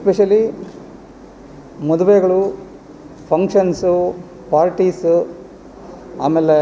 especially ಮದುವೆಗಳು functions parties ಆಮೇಲೆ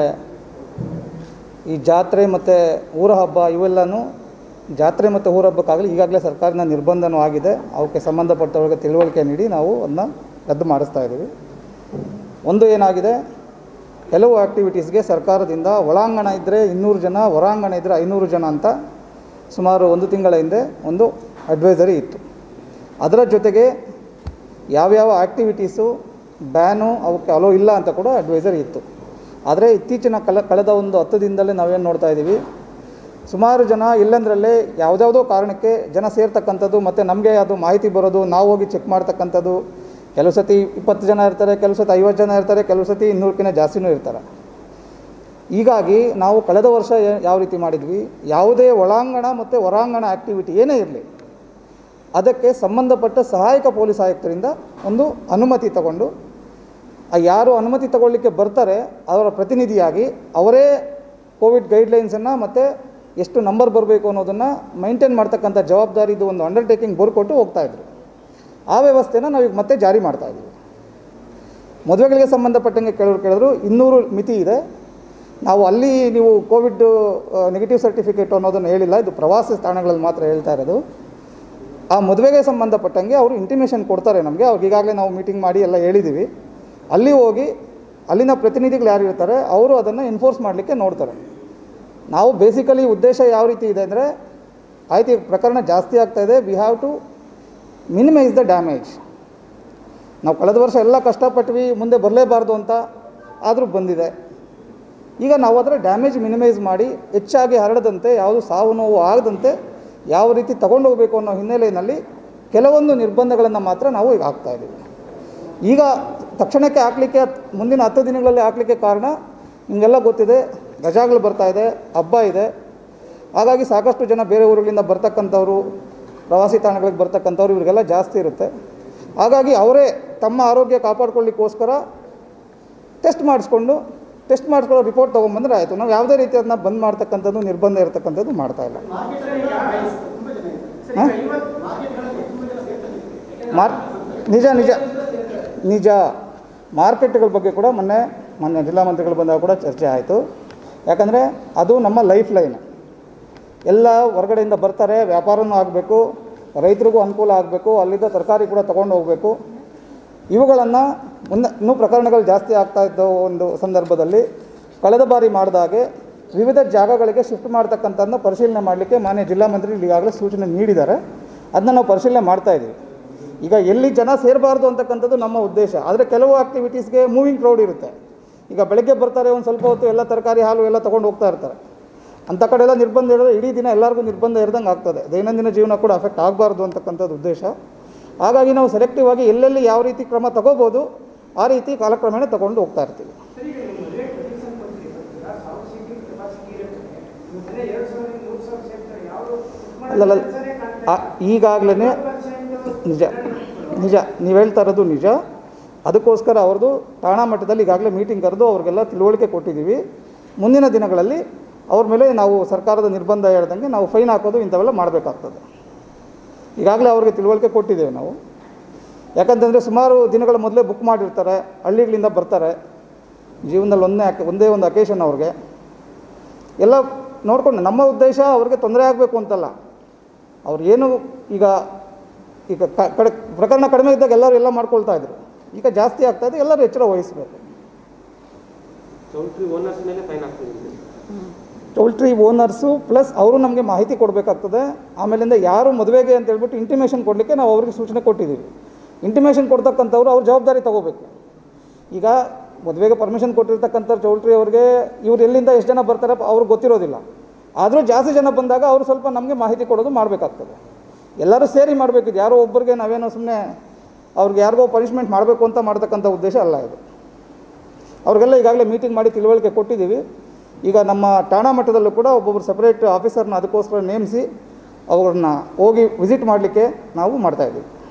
ಈ ಜಾತ್ರೆ ಮತ್ತು ಊರ ಹಬ್ಬ ಇವೆಲ್ಲನೂ ಜಾತ್ರೆ ಮತ್ತು ಊರ ಹಬ್ಬಕ್ಕಾಗಲಿ ಈಗಾಗಲೇ ಸರ್ಕಾರದ ನಿರ್ಬಂಧನೂ ಆಗಿದೆ ಅವಕ್ಕೆ ಸಂಬಂಧಪಟ್ಟವ್ರಿಗೆ ತಿಳುವಳಿಕೆ ನೀಡಿ ನಾವು ಅದನ್ನ ರದ್ದು ಮಾಡಿಸ್ತಾ ಇದ್ದೀವಿ ಒಂದು ಏನಾಗಿದೆ ಕೆಲವು ಆ್ಯಕ್ಟಿವಿಟೀಸ್ಗೆ ಸರ್ಕಾರದಿಂದ ಒಳಾಂಗಣ ಇದ್ದರೆ ಇನ್ನೂರು ಜನ ಹೊರಾಂಗಣ ಇದ್ದರೆ ಐನೂರು ಜನ ಅಂತ ಸುಮಾರು ಒಂದು ತಿಂಗಳ ಹಿಂದೆ ಒಂದು ಅಡ್ವೈಸರಿ ಇತ್ತು ಅದರ ಜೊತೆಗೆ ಯಾವ್ಯಾವ ಆ್ಯಕ್ಟಿವಿಟೀಸು ಬ್ಯಾನು ಅವಕ್ಕೆ ಅಲೋ ಇಲ್ಲ ಅಂತ ಕೂಡ ಅಡ್ವೈಸರಿ ಇತ್ತು ಆದರೆ ಇತ್ತೀಚಿನ ಕಲ ಕಳೆದ ಒಂದು ಹತ್ತು ದಿನದಲ್ಲೇ ನಾವೇನು ನೋಡ್ತಾ ಇದ್ದೀವಿ ಸುಮಾರು ಜನ ಇಲ್ಲಂದ್ರಲ್ಲೇ ಯಾವುದ್ಯಾವುದೋ ಕಾರಣಕ್ಕೆ ಜನ ಸೇರ್ತಕ್ಕಂಥದ್ದು ಮತ್ತು ನಮಗೆ ಅದು ಮಾಹಿತಿ ಬರೋದು ನಾವು ಹೋಗಿ ಚೆಕ್ ಮಾಡ್ತಕ್ಕಂಥದ್ದು ಕೆಲವು ಸತಿ ಇಪ್ಪತ್ತು ಜನ ಇರ್ತಾರೆ ಕೆಲವು ಸತಿ ಐವತ್ತು ಜನ ಇರ್ತಾರೆ ಕೆಲವು ಸತಿ ಇನ್ನೂರಕ್ಕಿಂತ ಜಾಸ್ತಿನೂ ಇರ್ತಾರೆ ಹೀಗಾಗಿ ನಾವು ಕಳೆದ ವರ್ಷ ಏ- ಯಾವ ರೀತಿ ಮಾಡಿದ್ವಿ ಯಾವುದೇ ಒಳಾಂಗಣ ಮತ್ತು ಹೊರಾಂಗಣ ಆ್ಯಕ್ಟಿವಿಟಿ ಏನೇ ಇರಲಿ ಅದಕ್ಕೆ ಸಂಬಂಧಪಟ್ಟ ಸಹಾಯಕ ಪೊಲೀಸ್ ಆಯುಕ್ತರಿಂದ ಒಂದು ಅನುಮತಿ ತಗೊಂಡು ಆ ಯಾರು ಅನುಮತಿ ತಗೊಳ್ಳಿಕ್ಕೆ ಬರ್ತಾರೆ ಅವರ ಪ್ರತಿನಿಧಿಯಾಗಿ ಅವರೇ ಕೋವಿಡ್ ಗೈಡ್ಲೈನ್ಸನ್ನು ಮತ್ತು ಎಷ್ಟು ನಂಬರ್ ಬರಬೇಕು ಅನ್ನೋದನ್ನು ಮೈಂಟೈನ್ ಮಾಡ್ತಕ್ಕಂಥ ಜವಾಬ್ದಾರಿದು ಒಂದು ಅಂಡರ್ಟೇಕಿಂಗ್ ಬರ್ಕೊಟ್ಟು ಹೋಗ್ತಾಯಿದ್ರು ಆ ವ್ಯವಸ್ಥೆನ ನಾವೀಗ ಮತ್ತೆ ಜಾರಿ ಮಾಡ್ತಾ ಇದ್ದೀವಿ ಮದುವೆಗಳಿಗೆ ಸಂಬಂಧಪಟ್ಟಂಗೆ ಕೆಲವರು ಕೇಳಿದ್ರು ಇನ್ನೂರು ಮಿತಿ ಇದೆ ನಾವು ಅಲ್ಲಿ ನೀವು ಕೋವಿಡ್ ನೆಗೆಟಿವ್ ಸರ್ಟಿಫಿಕೇಟ್ ಅನ್ನೋದನ್ನು ಹೇಳಿಲ್ಲ ಇದು ಪ್ರವಾಸಿ ತಾಣಗಳಲ್ಲಿ ಮಾತ್ರ ಹೇಳ್ತಾ ಇರೋದು ಆ ಮದುವೆಗೆ ಸಂಬಂಧಪಟ್ಟಂಗೆ ಅವರು ಇಂಟಿಮೇಷನ್ ಕೊಡ್ತಾರೆ ನಮಗೆ ಅವ್ರಿಗೆ ಈಗಾಗಲೇ ನಾವು ಮೀಟಿಂಗ್ ಮಾಡಿ ಎಲ್ಲ ಹೇಳಿದ್ದೀವಿ ಅಲ್ಲಿ ಹೋಗಿ ಅಲ್ಲಿನ ಪ್ರತಿನಿಧಿಗಳು ಯಾರು ಇರ್ತಾರೆ ಅವರು ಅದನ್ನು ಎನ್ಫೋರ್ಸ್ ಮಾಡಲಿಕ್ಕೆ ನೋಡ್ತಾರೆ ನಾವು ಬೇಸಿಕಲಿ ಉದ್ದೇಶ ಯಾವ ರೀತಿ ಇದೆ ಅಂದರೆ ಆಯ್ತು ಈಗ ಪ್ರಕರಣ ಜಾಸ್ತಿ ಆಗ್ತಾ ಇದೆ we have to minimise the damage ನಾವು ಕಳೆದ ವರ್ಷ ಎಲ್ಲ ಕಷ್ಟಪಟ್ವಿ ಮುಂದೆ ಬರಲೇಬಾರ್ದು ಅಂತ ಆದರೂ ಬಂದಿದೆ ಈಗ ನಾವು ಅದರ ಡ್ಯಾಮೇಜ್ ಮಿನಿಮೈಸ್ ಮಾಡಿ ಹೆಚ್ಚಾಗಿ ಹರಡದಂತೆ ಯಾವುದು ಸಾವು ನೋವು ಆಗದಂತೆ ಯಾವ ರೀತಿ ತಗೊಂಡು ಹೋಗಬೇಕು ಅನ್ನೋ ಹಿನ್ನೆಲೆಯಲ್ಲಿ ಕೆಲವೊಂದು ನಿರ್ಬಂಧಗಳನ್ನು ಮಾತ್ರ ನಾವು ಈಗ ಹಾಕ್ತಾ ಇದ್ದೀವಿ ಈಗ ತಕ್ಷಣಕ್ಕೆ ಹಾಕಲಿಕ್ಕೆ ಮುಂದಿನ ಹತ್ತು ದಿನಗಳಲ್ಲಿ ಹಾಕಲಿಕ್ಕೆ ಕಾರಣ ನಿಮಗೆಲ್ಲ ಗೊತ್ತಿದೆ ರಜಾಗಳು ಬರ್ತಾ ಇದೆ ಹಬ್ಬ ಇದೆ ಹಾಗಾಗಿ ಸಾಕಷ್ಟು ಜನ ಬೇರೆ ಊರುಗಳಿಂದ ಬರ್ತಕ್ಕಂಥವ್ರು ಪ್ರವಾಸಿ ತಾಣಗಳಿಗೆ ಬರ್ತಕ್ಕಂಥವ್ರು ಇವರಿಗೆಲ್ಲ ಜಾಸ್ತಿ ಇರುತ್ತೆ ಹಾಗಾಗಿ ಅವರೇ ತಮ್ಮ ಆರೋಗ್ಯ ಕಾಪಾಡ್ಕೊಳ್ಳಿಕ್ಕೋಸ್ಕರ ಟೆಸ್ಟ್ ಮಾಡಿಸ್ಕೊಂಡು ಟೆಸ್ಟ್ ಮಾಡಿಸ್ಕೊಳ್ಳೋ ರಿಪೋರ್ಟ್ ತೊಗೊಂಬಂದ್ರೆ ಆಯಿತು ನಾವು ಯಾವುದೇ ರೀತಿ ಅದನ್ನ ಬಂದ್ ಮಾಡ್ತಕ್ಕಂಥದ್ದು ನಿರ್ಬಂಧ ಇರತಕ್ಕಂಥದ್ದು ಮಾಡ್ತಾ ಇಲ್ಲ ಹಾಂ ಮಾರ್ ನಿಜ ನಿಜ ನಿಜ ಮಾರ್ಕೆಟ್ಗಳ ಬಗ್ಗೆ ಕೂಡ ಮೊನ್ನೆ ಮೊನ್ನೆ ಜಿಲ್ಲಾ ಮಂತ್ರಿಗಳು ಬಂದಾಗ ಕೂಡ ಚರ್ಚೆ ಆಯಿತು ಯಾಕಂದರೆ ಅದು ನಮ್ಮ ಲೈಫ್ ಲೈನ್ ಎಲ್ಲ ಹೊರಗಡೆಯಿಂದ ಬರ್ತಾರೆ ವ್ಯಾಪಾರನೂ ಆಗಬೇಕು ರೈತರಿಗೂ ಅನುಕೂಲ ಆಗಬೇಕು ಅಲ್ಲಿದ್ದ ತರಕಾರಿ ಕೂಡ ತೊಗೊಂಡು ಹೋಗಬೇಕು ಇವುಗಳನ್ನು ಮುನ್ನ ಇನ್ನೂ ಪ್ರಕರಣಗಳು ಜಾಸ್ತಿ ಆಗ್ತಾ ಇದ್ದ ಒಂದು ಸಂದರ್ಭದಲ್ಲಿ ಕಳೆದ ಬಾರಿ ಮಾಡಿದಾಗೆ ವಿವಿಧ ಜಾಗಗಳಿಗೆ ಶಿಫ್ಟ್ ಮಾಡ್ತಕ್ಕಂಥದ್ದನ್ನ ಪರಿಶೀಲನೆ ಮಾಡಲಿಕ್ಕೆ ಮಾನ್ಯ ಜಿಲ್ಲಾ ಮಂತ್ರಿಗಳು ಈಗಾಗಲೇ ಸೂಚನೆ ನೀಡಿದ್ದಾರೆ ಅದನ್ನ ನಾವು ಪರಿಶೀಲನೆ ಮಾಡ್ತಾ ಇದ್ದೀವಿ ಈಗ ಎಲ್ಲಿ ಜನ ಸೇರಬಾರ್ದು ಅಂತಕ್ಕಂಥದ್ದು ನಮ್ಮ ಉದ್ದೇಶ ಆದರೆ ಕೆಲವು ಆ್ಯಕ್ಟಿವಿಟೀಸ್ಗೆ ಮೂವಿಂಗ್ ಕ್ರೌಡ್ ಇರುತ್ತೆ ಈಗ ಬೆಳಗ್ಗೆ ಬರ್ತಾರೆ ಒಂದು ಸ್ವಲ್ಪ ಹೊತ್ತು ಎಲ್ಲ ತರಕಾರಿ ಹಾಲು ಎಲ್ಲ ತೊಗೊಂಡು ಹೋಗ್ತಾ ಇರ್ತಾರೆ ಅಂಥ ಕಡೆ ಎಲ್ಲ ನಿರ್ಬಂಧ ಇರೋದು ಇಡೀ ದಿನ ಎಲ್ಲರಿಗೂ ನಿರ್ಬಂಧ ಇರ್ದಂಗೆ ಆಗ್ತದೆ ದೈನಂದಿನ ಜೀವನ ಕೂಡ ಅಫೆಕ್ಟ್ ಆಗಬಾರ್ದು ಅಂತಕ್ಕಂಥದ್ದು ಉದ್ದೇಶ ಹಾಗಾಗಿ ನಾವು ಸೆಲೆಕ್ಟಿವ್ ಆಗಿ ಎಲ್ಲೆಲ್ಲಿ ಯಾವ ರೀತಿ ಕ್ರಮ ತಗೋಬೋದು ಆ ರೀತಿ ಕಾಲಕ್ರಮೇಣ ತಗೊಂಡು ಹೋಗ್ತಾ ಇರ್ತೀವಿ ಅಲ್ಲಲ್ಲ ಈಗಾಗಲೇ ನಿಜ ನಿಜ ನೀವು ಹೇಳ್ತಾ ಇರೋದು ನಿಜ ಅದಕ್ಕೋಸ್ಕರ ಅವ್ರದ್ದು ಠಾಣಾ ಮಟ್ಟದಲ್ಲಿ ಈಗಾಗಲೇ ಮೀಟಿಂಗ್ ಕರೆದು ಅವ್ರಿಗೆಲ್ಲ ತಿಳುವಳಿಕೆ ಕೊಟ್ಟಿದ್ದೀವಿ ಮುಂದಿನ ದಿನಗಳಲ್ಲಿ ಅವ್ರ ಮೇಲೆ ನಾವು ಸರ್ಕಾರದ ನಿರ್ಬಂಧ ಹೇಳ್ದಂಗೆ ನಾವು ಫೈನ್ ಹಾಕೋದು ಇಂಥವೆಲ್ಲ ಮಾಡಬೇಕಾಗ್ತದೆ ಈಗಾಗಲೇ ಅವ್ರಿಗೆ ತಿಳುವಳಿಕೆ ಕೊಟ್ಟಿದ್ದೇವೆ ನಾವು ಯಾಕಂತಂದರೆ ಸುಮಾರು ದಿನಗಳ ಮೊದಲೇ ಬುಕ್ ಮಾಡಿರ್ತಾರೆ ಹಳ್ಳಿಗಳಿಂದ ಬರ್ತಾರೆ ಜೀವನದಲ್ಲಿ ಒಂದೇ ಅಕೆ ಒಂದೇ ಒಂದು ಅಕೇಶನ್ ಅವ್ರಿಗೆ ಎಲ್ಲ ನೋಡ್ಕೊಂಡು ನಮ್ಮ ಉದ್ದೇಶ ಅವ್ರಿಗೆ ತೊಂದರೆ ಆಗಬೇಕು ಅಂತಲ್ಲ ಅವ್ರು ಏನು ಈಗ ಈಗ ಕ- ಕಡೆ ಪ್ರಕರಣ ಕಡಿಮೆ ಇದ್ದಾಗ ಎಲ್ಲರೂ ಎಲ್ಲ ಮಾಡ್ಕೊಳ್ತಾ ಇದ್ರು ಈಗ ಜಾಸ್ತಿ ಆಗ್ತಾ ಇದೆ ಎಲ್ಲರೂ ಎಚ್ಚರ ವಹಿಸಬೇಕು ಚೌಲ್ಟ್ರಿ ಓನರ್ಸ್ ಮೇಲೆ ಫೈನ್ ಹಾಕ್ತಿದ್ದೀವಿ ಪೌಲ್ಟ್ರಿ ಓನರ್ಸು ಪ್ಲಸ್ ಅವರು ನಮಗೆ ಮಾಹಿತಿ ಕೊಡಬೇಕಾಗ್ತದೆ ಆಮೇಲಿಂದ ಯಾರು ಮದುವೆಗೆ ಅಂತ ಹೇಳ್ಬಿಟ್ಟು ಇಂಟಿಮೇಷನ್ ಕೊಡಲಿಕ್ಕೆ ನಾವು ಅವ್ರಿಗೆ ಸೂಚನೆ ಕೊಟ್ಟಿದ್ದೀವಿ ಇಂಟಿಮೇಷನ್ ಕೊಡ್ತಕ್ಕಂಥವ್ರು ಅವ್ರ ಜವಾಬ್ದಾರಿ ತಗೋಬೇಕು ಈಗ ಮದುವೆಗೆ ಪರ್ಮಿಷನ್ ಕೊಟ್ಟಿರ್ತಕ್ಕಂಥ ಚೌಲ್ಟ್ರಿ ಅವ್ರಿಗೆ ಇವ್ರು ಎಲ್ಲಿಂದ ಎಷ್ಟು ಜನ ಬರ್ತಾರೆ ಅವ್ರಿಗೆ ಗೊತ್ತಿರೋದಿಲ್ಲ ಆದರೂ ಜಾಸ್ತಿ ಜನ ಬಂದಾಗ ಅವರು ಸ್ವಲ್ಪ ನಮಗೆ ಮಾಹಿತಿ ಕೊಡೋದು ಮಾಡಬೇಕಾಗ್ತದೆ ಎಲ್ಲರೂ ಸೇರಿ ಮಾಡಬೇಕಿದೆ ಯಾರೋ ಒಬ್ಬರಿಗೆ ನಾವೇನೋ ಸುಮ್ಮನೆ ಅವ್ರಿಗೆ ಯಾರಿಗೋ ಪನಿಷ್ಮೆಂಟ್ ಮಾಡಬೇಕು ಅಂತ ಮಾಡ್ತಕ್ಕಂಥ ಉದ್ದೇಶ ಅಲ್ಲ ಇದು ಅವ್ರಿಗೆಲ್ಲ ಈಗಾಗಲೇ ಮೀಟಿಂಗ್ ಮಾಡಿ ತಿಳುವಳಿಕೆ ಕೊಟ್ಟಿದ್ದೀವಿ ಈಗ ನಮ್ಮ ಠಾಣಾ ಮಟ್ಟದಲ್ಲೂ ಕೂಡ ಒಬ್ಬೊಬ್ಬರು ಸಪ್ರೇಟ್ ಆಫೀಸರ್ನ ಅದಕ್ಕೋಸ್ಕರ ನೇಮಿಸಿ ಅವ್ರನ್ನ ಹೋಗಿ ವಿಸಿಟ್ ಮಾಡಲಿಕ್ಕೆ ನಾವು ಮಾಡ್ತಾಯಿದ್ದೀವಿ